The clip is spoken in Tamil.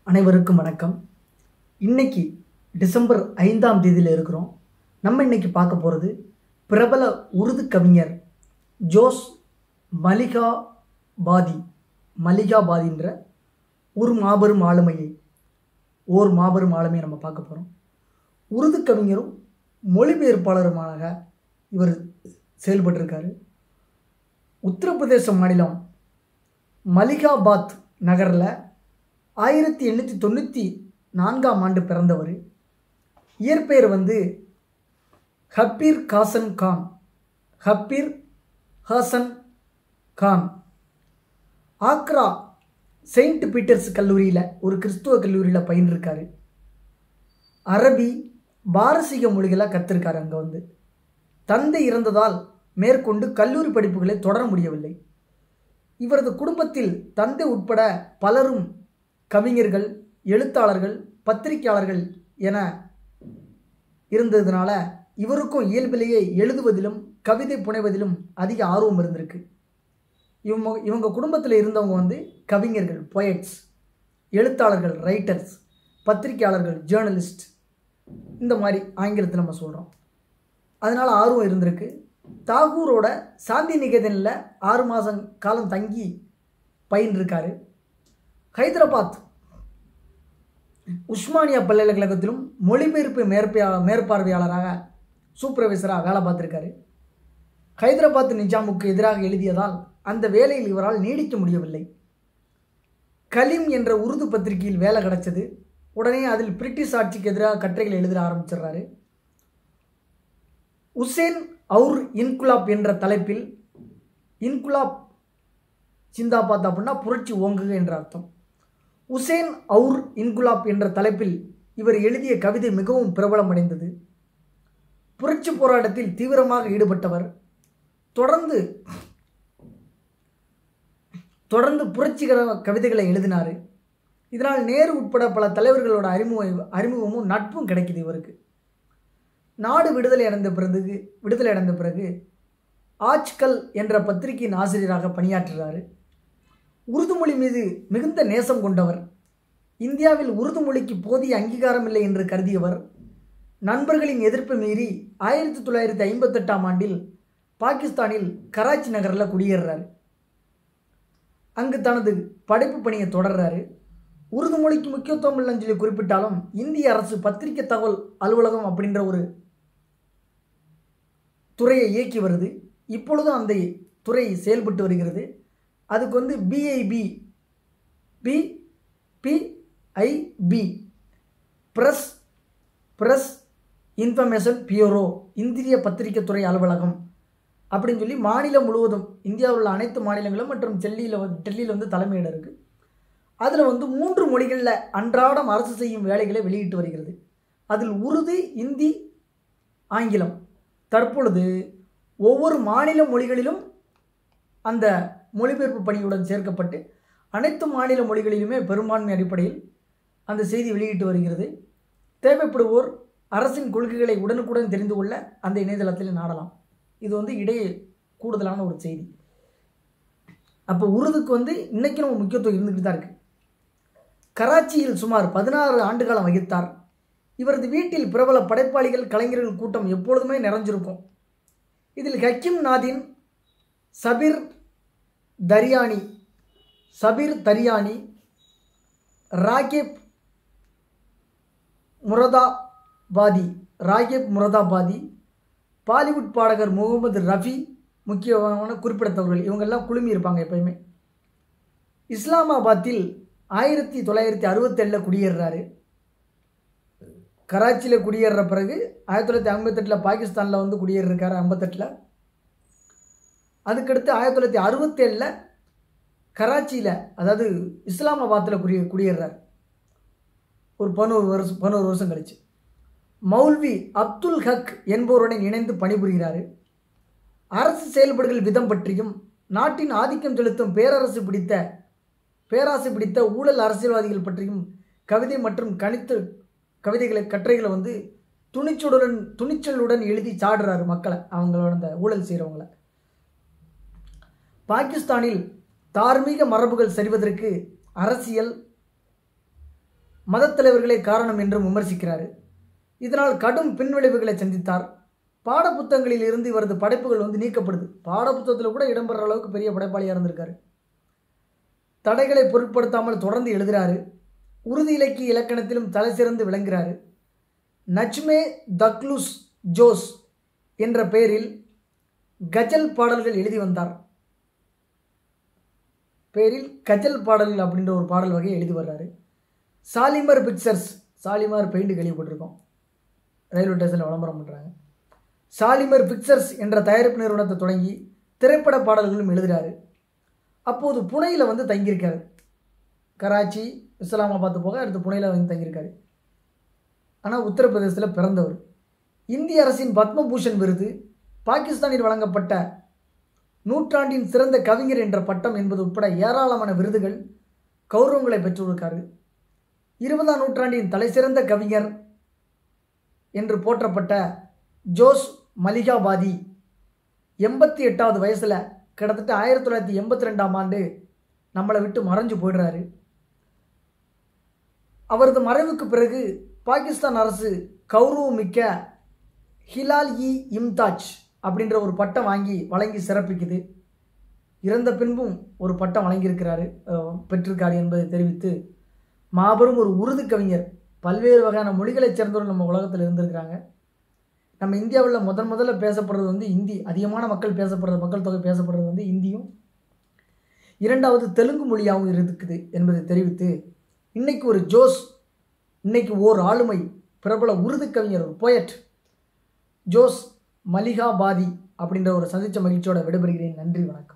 அனைவருக்கும் வணக்கம் இன்னைக்கு டிசம்பர் ஐந்தாம் தேதியில் இருக்கிறோம் நம்ம இன்னைக்கு பார்க்க போகிறது பிரபல உருது கவிஞர் ஜோஸ் மலிகா பாதி மலிகா பாதின்ற ஒரு மாபெரும் ஆளுமையை ஓர் மாபெரும் ஆளுமையை நம்ம பார்க்க போகிறோம் உருது கவிஞரும் மொழிபெயர்ப்பாளருமாக இவர் செயல்பட்டிருக்காரு உத்தரப்பிரதேச மாநிலம் மலிகாபாத் நகரில் ஆயிரத்தி எண்ணூற்றி தொண்ணூற்றி நான்காம் ஆண்டு பிறந்தவர் இயற்பெயர் வந்து ஹப்பீர் காசன் கான் ஹப்பீர் ஹாசன் கான் ஆக்ரா செயின்ட் பீட்டர்ஸ் கல்லூரியில் ஒரு கிறிஸ்துவ கல்லூரியில் பயின்றிருக்காரு அரபி பாரசீக மொழிகளை கற்றிருக்காரு அங்கே வந்து தந்தை இறந்ததால் மேற்கொண்டு கல்லூரி படிப்புகளை தொடர முடியவில்லை இவரது குடும்பத்தில் தந்தை உட்பட பலரும் கவிஞர்கள் எழுத்தாளர்கள் பத்திரிகையாளர்கள் என இருந்ததுனால இவருக்கும் இயல்பிலேயே எழுதுவதிலும் கவிதை புனைவதிலும் அதிக ஆர்வம் இருந்திருக்கு இவங்க இவங்க குடும்பத்தில் இருந்தவங்க வந்து கவிஞர்கள் பொயட்ஸ் எழுத்தாளர்கள் ரைட்டர்ஸ் பத்திரிகையாளர்கள் ஜேர்னலிஸ்ட் இந்த மாதிரி ஆங்கிலத்தில் நம்ம சொல்கிறோம் அதனால் ஆர்வம் இருந்திருக்கு தாகூரோட சாந்தி நிகேதனில் ஆறு மாதம் காலம் தங்கி பயின்றிருக்காரு ஹைதராபாத் உஸ்மானியா பல்கலைக்கழகத்திலும் மொழிபெயர்ப்பு மேற்பியா மேற்பார்வையாளராக சூப்பர்வைசராக வேலை பார்த்துருக்காரு ஹைதராபாத் நிஜாமுக்கு எதிராக எழுதியதால் அந்த வேலையில் இவரால் நீடிக்க முடியவில்லை கலீம் என்ற உருது பத்திரிகையில் வேலை கிடைச்சது உடனே அதில் பிரிட்டிஷ் ஆட்சிக்கு எதிராக கட்டுரைகள் எழுத ஆரம்பிச்சிடுறாரு உசேன் அவுர் இன்குலாப் என்ற தலைப்பில் இன்குலாப் சிந்தாபாத் அப்படின்னா புரட்சி ஓங்குக என்ற அர்த்தம் உசேன் அவுர் இன்குலாப் என்ற தலைப்பில் இவர் எழுதிய கவிதை மிகவும் பிரபலமடைந்தது புரட்சி போராட்டத்தில் தீவிரமாக ஈடுபட்டவர் தொடர்ந்து தொடர்ந்து புரட்சிகர கவிதைகளை எழுதினார் இதனால் நேரு உட்பட பல தலைவர்களோட அறிமுக அறிமுகமும் நட்பும் கிடைக்குது இவருக்கு நாடு விடுதலை அடைந்த பிறகு விடுதலை அடைந்த பிறகு ஆஜ்கல் என்ற பத்திரிகையின் ஆசிரியராக பணியாற்றுகிறார் உருது மொழி மீது மிகுந்த நேசம் கொண்டவர் இந்தியாவில் உருது மொழிக்கு போதிய அங்கீகாரம் இல்லை என்று கருதியவர் நண்பர்களின் எதிர்ப்பு மீறி ஆயிரத்தி தொள்ளாயிரத்தி ஐம்பத்தெட்டாம் ஆண்டில் பாகிஸ்தானில் கராச்சி நகரில் குடியேறுறாரு அங்கு தனது படைப்பு பணியை தொடர்றாரு உருது மொழிக்கு முக்கியத்துவம் இல்லைன்னு சொல்லி குறிப்பிட்டாலும் இந்திய அரசு பத்திரிகை தகவல் அலுவலகம் அப்படின்ற ஒரு துறையை இயக்கி வருது இப்பொழுதும் அந்த துறை செயல்பட்டு வருகிறது அதுக்கு வந்து PIB P PIB press press information bureau இந்திய பத்திரிகை துறை அலுவலகம் அப்படின்னு சொல்லி மாநிலம் முழுவதும் இந்தியாவில் உள்ள அனைத்து மாநிலங்களும் மற்றும் டெல்லியில் வந்து டெல்லியில் வந்து தலைமையிடம் இருக்குது அதில் வந்து மூன்று மொழிகளில் அன்றாடம் அரசு செய்யும் வேலைகளை வெளியிட்டு வருகிறது அதில் உருது இந்தி ஆங்கிலம் தற்பொழுது ஒவ்வொரு மாநில மொழிகளிலும் அந்த மொழிபெயர்ப்பு பணியுடன் சேர்க்கப்பட்டு அனைத்து மாநில மொழிகளிலுமே பெரும்பான்மை அடிப்படையில் அந்த செய்தி வெளியிட்டு வருகிறது தேவைப்படுவோர் அரசின் கொள்கைகளை உடனுக்குடன் தெரிந்து கொள்ள அந்த இணையதளத்தில் நாடலாம் இது வந்து இடையே கூடுதலான ஒரு செய்தி அப்போ உருதுக்கு வந்து இன்றைக்கும் நம்ம முக்கியத்துவம் இருந்துக்கிட்டு தான் இருக்குது கராச்சியில் சுமார் பதினாறு ஆண்டுகாலம் வகித்தார் இவரது வீட்டில் பிரபல படைப்பாளிகள் கலைஞர்கள் கூட்டம் எப்பொழுதுமே நிறைஞ்சிருக்கும் இதில் ஹக்கிம் நாதின் சபீர் தரியானி சபீர் தரியானி ராகேப் முரதாபாதி ராகேப் முரதாபாதி பாலிவுட் பாடகர் முகமது ரஃபி முக்கியமான குறிப்பிடத்தவர்கள் இவங்கெல்லாம் குழுமி இருப்பாங்க எப்பயுமே இஸ்லாமாபாத்தில் ஆயிரத்தி தொள்ளாயிரத்தி அறுபத்தேழில் குடியேறுறாரு கராச்சியில் குடியேறுற பிறகு ஆயிரத்தி தொள்ளாயிரத்தி ஐம்பத்தெட்டில் பாகிஸ்தானில் வந்து குடியேறிருக்காரு ஐம்பத்தெட்டில் அதுக்கடுத்து ஆயிரத்தி தொள்ளாயிரத்தி அறுபத்தேழில் கராச்சியில் அதாவது இஸ்லாமாபாத்தில் குடியே குடியேறார் ஒரு பதினோரு வருஷம் பதினோரு வருஷம் கழிச்சு மௌல்வி அப்துல் ஹக் என்பவருடன் இணைந்து பணிபுரிகிறார் அரசு செயல்படுகள் விதம் பற்றியும் நாட்டின் ஆதிக்கம் செலுத்தும் பேரரசு பிடித்த பேராசை பிடித்த ஊழல் அரசியல்வாதிகள் பற்றியும் கவிதை மற்றும் கணித்து கவிதைகளை கட்டுரைகளை வந்து துணிச்சலுடன் துணிச்சலுடன் எழுதி சாடுறாரு மக்களை அவங்களோட அந்த ஊழல் செய்கிறவங்கள பாகிஸ்தானில் தார்மீக மரபுகள் சரிவதற்கு அரசியல் மதத் தலைவர்களே காரணம் என்றும் விமர்சிக்கிறார் இதனால் கடும் பின்விளைவுகளை சந்தித்தார் பாடப்புத்தகங்களில் இருந்து இவரது படைப்புகள் வந்து நீக்கப்படுது பாடப்புத்தகத்தில் கூட இடம்பெற அளவுக்கு பெரிய படைப்பாளியாக இருந்திருக்காரு தடைகளை பொருட்படுத்தாமல் தொடர்ந்து எழுதுகிறாரு உறுதி இலக்கிய இலக்கணத்திலும் தலை சிறந்து விளங்குகிறாரு நச்மே தக்லுஸ் ஜோஸ் என்ற பெயரில் கஜல் பாடல்கள் எழுதி வந்தார் பேரில் கஜல் பாடல்கள் அப்படின்ற ஒரு பாடல் வகையை எழுதி வர்றாரு சாலிமர் பிக்சர்ஸ் சாலிமார் பெயிண்ட் கேள்விப்பட்டிருக்கோம் ரயில்வே ஸ்டேஷனில் விளம்பரம் பண்ணுறாங்க சாலிமர் பிக்சர்ஸ் என்ற தயாரிப்பு நிறுவனத்தை தொடங்கி திரைப்பட பாடல்களும் எழுதுகிறாரு அப்போது புனேயில் வந்து தங்கியிருக்காரு கராச்சி இஸ்லாமாபாத் போக அடுத்து புனேயில் வந்து தங்கியிருக்காரு ஆனால் உத்தரப்பிரதேசத்தில் பிறந்தவர் இந்திய அரசின் பத்மபூஷன் விருது பாகிஸ்தானில் வழங்கப்பட்ட நூற்றாண்டின் சிறந்த கவிஞர் என்ற பட்டம் என்பது உட்பட ஏராளமான விருதுகள் கௌரவங்களை பெற்றிருக்காரு இருபதாம் நூற்றாண்டின் தலைசிறந்த கவிஞர் என்று போற்றப்பட்ட ஜோஸ் மலிகாபாதி எண்பத்தி எட்டாவது வயசில் கிட்டத்தட்ட ஆயிரத்தி தொள்ளாயிரத்தி எண்பத்தி ரெண்டாம் ஆண்டு நம்மளை விட்டு மறைஞ்சு போயிடுறாரு அவரது மறைவுக்கு பிறகு பாகிஸ்தான் அரசு கௌரவமிக்க ஹிலால் இ இம்தாஜ் அப்படின்ற ஒரு பட்டம் வாங்கி வழங்கி சிறப்பிக்குது இறந்த பின்பும் ஒரு பட்டம் வழங்கியிருக்கிறாரு அஹ், பெற்றிருக்காரு என்பதை தெரிவித்து மாபெரும் ஒரு உருது கவிஞர் பல்வேறு வகையான மொழிகளைச் சேர்ந்தவர்கள் நம்ம உலகத்தில் இருந்திருக்கிறாங்க நம்ம இந்தியாவில் முதன் முதல்ல பேசப்படுறது வந்து இந்தி அதிகமான மக்கள் பேசப்படுறது மக்கள் தொகை பேசப்படுறது வந்து இந்தியும் இரண்டாவது தெலுங்கு மொழியாகவும் இருக்குது என்பதை தெரிவித்து இன்னைக்கு ஒரு ஜோஸ் இன்னைக்கு ஓர் ஆளுமை பிரபல உருது கவிஞர் ஒரு போயட் ஜோஸ் மலிகாபாதி அப்படின்ற ஒரு சந்திச்ச மகிழ்ச்சியோட விடைபெறுகிறேன் நன்றி வணக்கம்